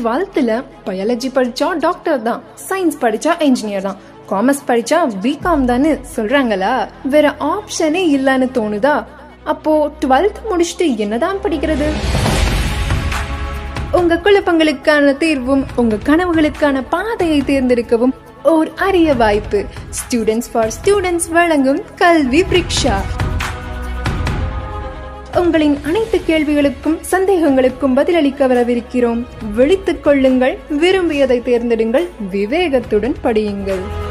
டுவெல்த்தில் பயாலஜி படித்தா டாக்டர் தான் சயின்ஸ் படித்தா இன்ஜினியர் தான் காமர்ஸ் படித்தா பிகாம் தான்னு சொல்கிறாங்களா வேற ஆப்ஷனே இல்லைன்னு தோணுதா அப்போ டுவெல்த் முடிச்சுட்டு என்னதான் படிக்கிறது உங்க குழப்பங்களுக்கான தீர்வும் உங்க கனவுகளுக்கான பாதையை தேர்ந்தெடுக்கவும் ஓர் அரிய வாய்ப்பு ஸ்டூடெண்ட்ஸ் ஃபார் ஸ்டூடெண்ட்ஸ் வழங்கும் கல்வி பிரிக்ஷா உங்களின் அனைத்து கேள்விகளுக்கும் சந்தேகங்களுக்கும் பதிலளிக்க வரவிருக்கிறோம் விழித்துக் கொள்ளுங்கள் விரும்பியதை தேர்ந்தெடுங்கள் விவேகத்துடன் படியுங்கள்